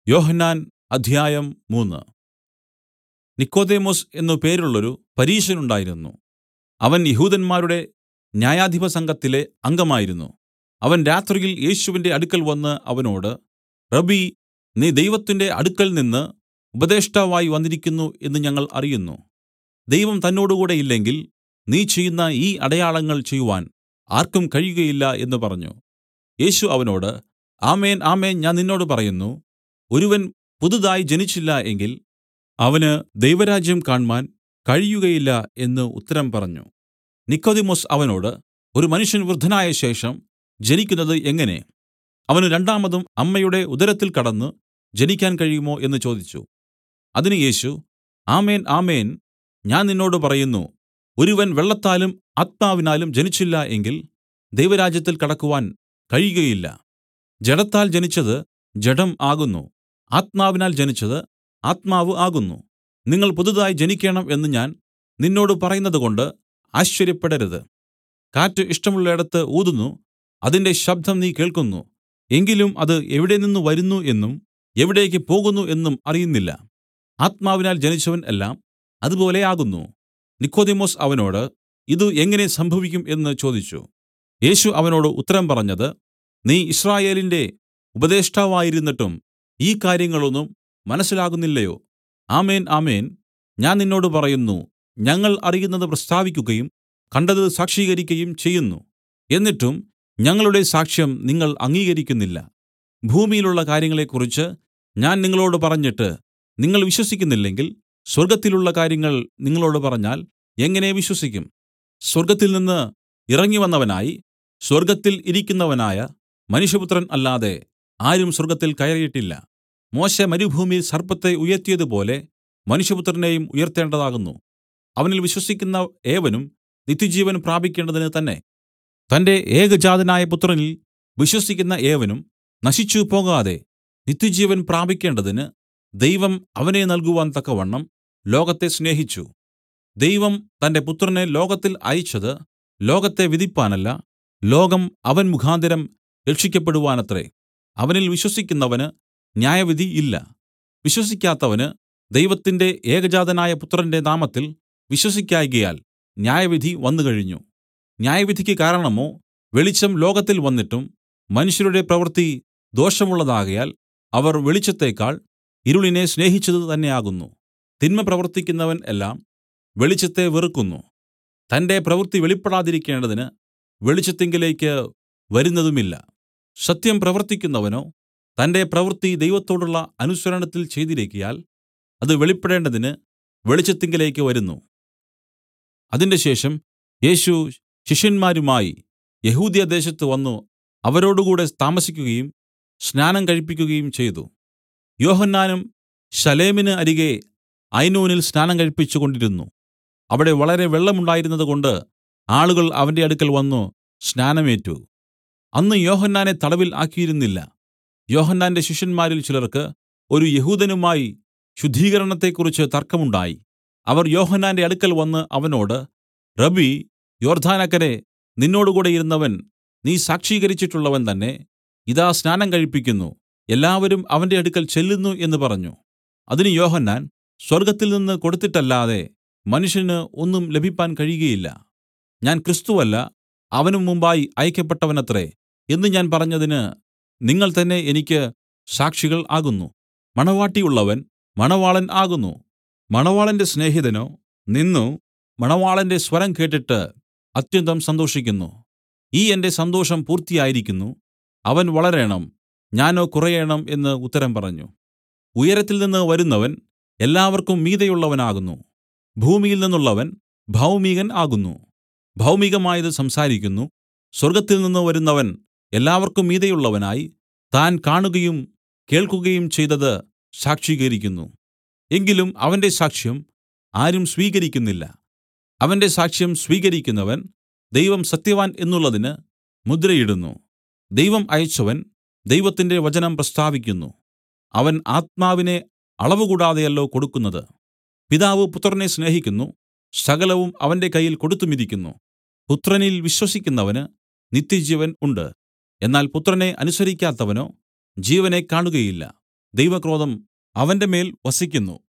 യോഹന്നാൻ അധ്യായം മൂന്ന് നിക്കോദെമോസ് എന്നു പേരുള്ളൊരു പരീശനുണ്ടായിരുന്നു അവൻ യെഹൂദന്മാരുടെ ന്യായാധിപസംഘത്തിലെ അംഗമായിരുന്നു അവൻ രാത്രിയിൽ യേശുവിന്റെ അടുക്കൽ വന്ന് അവനോട് റബ്ബീ നീ ദൈവത്തിന്റെ അടുക്കൽനിന്ന് ഉപദേഷ്ടാവായി വന്നിരിക്കുന്നു എന്ന് ഞങ്ങൾ അറിയുന്നു ദൈവം തന്നോടുകൂടെ ഇല്ലെങ്കിൽ നീ ചെയ്യുന്ന ഈ അടയാളങ്ങൾ ചെയ്യുവാൻ ആർക്കും കഴിയുകയില്ല എന്ന് പറഞ്ഞു യേശു അവനോട് ആമേൻ ആമേൻ ഞാൻ നിന്നോട് പറയുന്നു ഒരുവൻ പുതുതായി ജനിച്ചില്ല എങ്കിൽ അവന് ദൈവരാജ്യം കാണ്മാൻ കഴിയുകയില്ല എന്ന് ഉത്തരം പറഞ്ഞു നിക്കോദെമോസ് അവനോട് ഒരു മനുഷ്യൻ വൃദ്ധനായ ശേഷം ജനിക്കുന്നത് എങ്ങനെ അവന് രണ്ടാമതും അമ്മയുടെ ഉദരത്തിൽ കടന്ന് ജനിക്കാൻ കഴിയുമോ എന്ന് ചോദിച്ചു അതിന് യേശു ആമേൻ ആമേൻ ഞാൻ നിന്നോട് പറയുന്നു ഒരുവൻ വെള്ളത്താലും ആത്മാവിനാലും ജനിച്ചില്ല എങ്കിൽ ദൈവരാജ്യത്തിൽ കടക്കുവാൻ കഴിയുകയില്ല ജഡത്താൽ ജനിച്ചത് ജഡം ആകുന്നു ആത്മാവിനാൽ ജനിച്ചത് ആത്മാവ് ആകുന്നു നിങ്ങൾ പുതുതായി ജനിക്കേണം എന്ന് ഞാൻ നിന്നോട് പറയുന്നതുകൊണ്ട് ആശ്ചര്യപ്പെടരുത് കാറ്റ് ഇഷ്ടമുള്ളേടത്ത് ഊതുന്നു അതിന്റെ ശബ്ദം നീ കേൾക്കുന്നു എങ്കിലും അത് എവിടെനിന്ന് വരുന്നു എന്നും എവിടേക്ക് പോകുന്നു എന്നും അറിയുന്നില്ല ആത്മാവിനാൽ ജനിച്ചവൻ എല്ലാം അതുപോലെ ആകുന്നു നിക്കോദെമോസ് അവനോട് ഇതു എങ്ങനെ സംഭവിക്കും എന്ന് ചോദിച്ചു യേശു അവനോട് ഉത്തരം പറഞ്ഞത് നീ യിസ്രായേലിന്റെ ഉപദേഷ്ടാവായിരുന്നിട്ടും ഈ കാര്യങ്ങളൊന്നും മനസ്സിലാകുന്നില്ലയോ ആമേൻ ആമേൻ ഞാൻ നിന്നോട് പറയുന്നു ഞങ്ങൾ അറിയുന്നത് പ്രസ്താവിക്കുകയും കണ്ടത് സാക്ഷീകരിക്കയും ചെയ്യുന്നു എന്നിട്ടും ഞങ്ങളുടെ സാക്ഷ്യം നിങ്ങൾ അംഗീകരിക്കുന്നില്ല ഭൂമിയിലുള്ള കാര്യങ്ങളെക്കുറിച്ച് ഞാൻ നിങ്ങളോട് പറഞ്ഞിട്ട് നിങ്ങൾ വിശ്വസിക്കുന്നില്ലെങ്കിൽ സ്വർഗ്ഗത്തിലുള്ള കാര്യങ്ങൾ നിങ്ങളോട് പറഞ്ഞാൽ എങ്ങനെ വിശ്വസിക്കും സ്വർഗ്ഗത്തിൽനിന്ന് ഇറങ്ങിവന്നവനായി സ്വർഗ്ഗത്തിൽ ഇരിക്കുന്നവനായ മനുഷ്യപുത്രൻ അല്ലാതെ ആരും സ്വർഗ്ഗത്തിൽ കയറിയിട്ടില്ല മോശെ മരുഭൂമിയിൽ സർപ്പത്തെ ഉയർത്തിയതുപോലെ മനുഷ്യപുത്രനെയും ഉയർത്തേണ്ടതാകുന്നു അവനിൽ വിശ്വസിക്കുന്ന ഏവനും നിത്യജീവൻ പ്രാപിക്കേണ്ടതിന് തന്നെ തന്റെ ഏകജാതനായ പുത്രനിൽ വിശ്വസിക്കുന്ന ഏവനും നശിച്ചു പോകാതെ നിത്യജീവൻ പ്രാപിക്കേണ്ടതിന് ദൈവം അവനെ നൽകുവാൻ തക്കവണ്ണം ലോകത്തെ സ്നേഹിച്ചു ദൈവം തന്റെ പുത്രനെ ലോകത്തിൽ അയച്ചത് ലോകത്തെ വിധിപ്പാനല്ല ലോകം അവൻ മുഖാന്തരം രക്ഷിക്കപ്പെടുവാനത്രേ അവനിൽ വിശ്വസിക്കുന്നവന് ന്യായവിധി ഇല്ല വിശ്വസിക്കാത്തവന് ദൈവത്തിന്റെ ഏകജാതനായ പുത്രന്റെ നാമത്തിൽ വിശ്വസിക്കായ്കയാൽ ന്യായവിധി വന്നുകഴിഞ്ഞു ന്യായവിധിക്ക് കാരണമോ വെളിച്ചം ലോകത്തിൽ വന്നിട്ടും മനുഷ്യരുടെ പ്രവൃത്തി ദോഷമുള്ളതാകയാൽ അവർ വെളിച്ചത്തേക്കാൾ ഇരുളിനെ സ്നേഹിച്ചത് തന്നെയാകുന്നു തിന്മ പ്രവർത്തിക്കുന്നവൻ എല്ലാം വെളിച്ചത്തെ വെറുക്കുന്നു തന്റെ പ്രവൃത്തി വെളിപ്പെടാതിരിക്കേണ്ടതിന് വെളിച്ചത്തിങ്കലേക്ക് വരുന്നതുമില്ല സത്യം പ്രവർത്തിക്കുന്നവനോ തന്റെ പ്രവൃത്തി ദൈവത്തോടുള്ള അനുസരണത്തിൽ ചെയ്തിരിക്കയാൽ അത് വെളിപ്പെടേണ്ടതിന് വെളിച്ചത്തിങ്കലേക്ക് വരുന്നു അതിൻറെശേഷം യേശു ശിഷ്യന്മാരുമായി യെഹൂദ്യദേശത്ത് വന്നു അവരോടുകൂടെ താമസിക്കുകയും സ്നാനം കഴിപ്പിക്കുകയും ചെയ്തു യോഹന്നാനും ശലേമിന് അരികെ ഐനോനിൽ സ്നാനം കഴിപ്പിച്ചുകൊണ്ടിരുന്നു അവിടെ വളരെ വെള്ളമുണ്ടായിരുന്നതുകൊണ്ട് ആളുകൾ അവന്റെ അടുക്കൽ വന്നു സ്നാനമേറ്റു അന്ന് യോഹന്നാനെ തടവിൽ ആക്കിയിരുന്നില്ല യോഹന്നാന്റെ ശിഷ്യന്മാരിൽ ചിലർക്ക് ഒരു യഹൂദനുമായി ശുദ്ധീകരണത്തെക്കുറിച്ച് തർക്കമുണ്ടായി അവർ യോഹന്നാന്റെ അടുക്കൽ വന്ന് അവനോട് റബ്ബീ യോർദ്ദാനക്കരെ നിന്നോടുകൂടെ ഇരുന്നവൻ നീ സാക്ഷീകരിച്ചിട്ടുള്ളവൻ തന്നെ ഇതാ സ്നാനം കഴിപ്പിക്കുന്നു എല്ലാവരും അവന്റെ അടുക്കൽ ചെല്ലുന്നു എന്ന് പറഞ്ഞു അതിന് യോഹന്നാൻ സ്വർഗ്ഗത്തിൽ നിന്ന് കൊടുത്തിട്ടല്ലാതെ മനുഷ്യന് ഒന്നും ലഭിപ്പാൻ കഴിയുകയില്ല ഞാൻ ക്രിസ്തുവല്ല അവന് മുമ്പായി അയക്കപ്പെട്ടവനത്രേ എന്ന് ഞാൻ പറഞ്ഞതിന് നിങ്ങൾ തന്നെ എനിക്ക് സാക്ഷികൾ ആകുന്നു മണവാട്ടിയുള്ളവൻ മണവാളൻ ആകുന്നു മണവാളന്റെ സ്നേഹിതനോ നിന്നു മണവാളന്റെ സ്വരം കേട്ടിട്ട് അത്യന്തം സന്തോഷിക്കുന്നു ഈ എന്റെ സന്തോഷം പൂർത്തിയായിരിക്കുന്നു അവൻ വളരേണം ഞാനോ കുറയേണം എന്ന് ഉത്തരം പറഞ്ഞു ഉയരത്തിൽ നിന്ന് വരുന്നവൻ എല്ലാവർക്കും മീതെയുള്ളവനാകുന്നു ഭൂമിയിൽ നിന്നുള്ളവൻ ഭൗമികൻ ആകുന്നു ഭൗമികമായത് സംസാരിക്കുന്നു സ്വർഗ്ഗത്തിൽ നിന്ന് വരുന്നവൻ എല്ലാവർക്കും മീതെയുള്ളവനായി താൻ കാണുകയും കേൾക്കുകയും ചെയ്തത് സാക്ഷീകരിക്കുന്നു എങ്കിലും അവന്റെ സാക്ഷ്യം ആരും സ്വീകരിക്കുന്നില്ല അവന്റെ സാക്ഷ്യം സ്വീകരിക്കുന്നവൻ ദൈവം സത്യവാൻ എന്നുള്ളതിന് മുദ്രയിടുന്നു ദൈവം അയച്ചവൻ ദൈവത്തിന്റെ വചനം പ്രസ്താവിക്കുന്നു അവൻ ആത്മാവിനെ അളവുകൂടാതെയല്ലോ കൊടുക്കുന്നത് പിതാവ് പുത്രനെ സ്നേഹിക്കുന്നു സകലവും അവന്റെ കയ്യിൽ കൊടുത്തുമിരിക്കുന്നു പുത്രനിൽ വിശ്വസിക്കുന്നവന് നിത്യജീവൻ ഉണ്ട് എന്നാൽ പുത്രനെ അനുസരിക്കാത്തവനോ ജീവനെ കാണുകയില്ല ദൈവക്രോധം അവന്റെമേൽ വസിക്കുന്നു